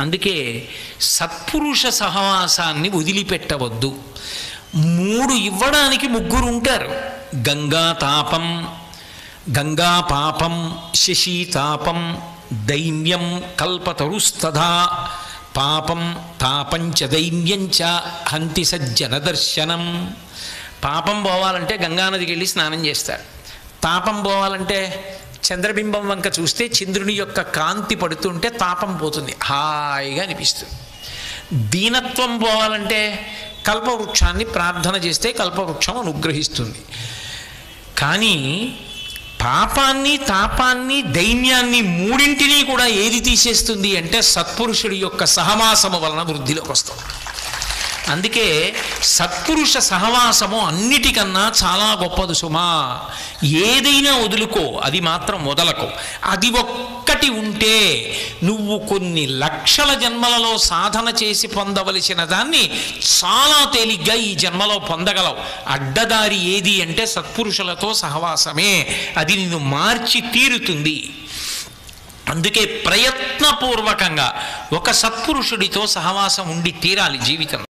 అందుకే సత్పురుష సహవాసాన్ని వదిలిపెట్టవద్దు మూడు ఇవ్వడానికి ముగ్గురు ఉంటారు గంగా తాపం గంగా పాపం శశీతాపం దైన్యం కల్పతరుస్తథా పాపం తాపంచ దైన్యంచ హంతి సజ్జన దర్శనం పాపం పోవాలంటే గంగానదికి వెళ్ళి స్నానం చేస్తారు తాపం పోవాలంటే చంద్రబింబం వంక చూస్తే చంద్రుని యొక్క కాంతి పడుతుంటే తాపం పోతుంది హాయిగా అనిపిస్తుంది దీనత్వం పోవాలంటే కల్పవృక్షాన్ని ప్రార్థన చేస్తే కల్పవృక్షం అనుగ్రహిస్తుంది కానీ పాపాన్ని తాపాన్ని దైన్యాన్ని మూడింటినీ కూడా ఏది తీసేస్తుంది అంటే సత్పురుషుడి యొక్క సహవాసము వలన వృద్ధిలోకి వస్తుంది అందుకే సత్పురుష సహవాసము అన్నిటికన్నా చాలా గొప్పది సుమా ఏదైనా వదులుకో అది మాత్రం వదలకు అది ఒక్కటి ఉంటే నువ్వు కొన్ని లక్షల జన్మలలో సాధన చేసి పొందవలసిన దాన్ని చాలా తేలిగ్గా ఈ జన్మలో పొందగలవు అడ్డదారి ఏది అంటే సత్పురుషులతో సహవాసమే అది నిన్ను మార్చి తీరుతుంది అందుకే ప్రయత్నపూర్వకంగా ఒక సత్పురుషుడితో సహవాసం ఉండి తీరాలి జీవితం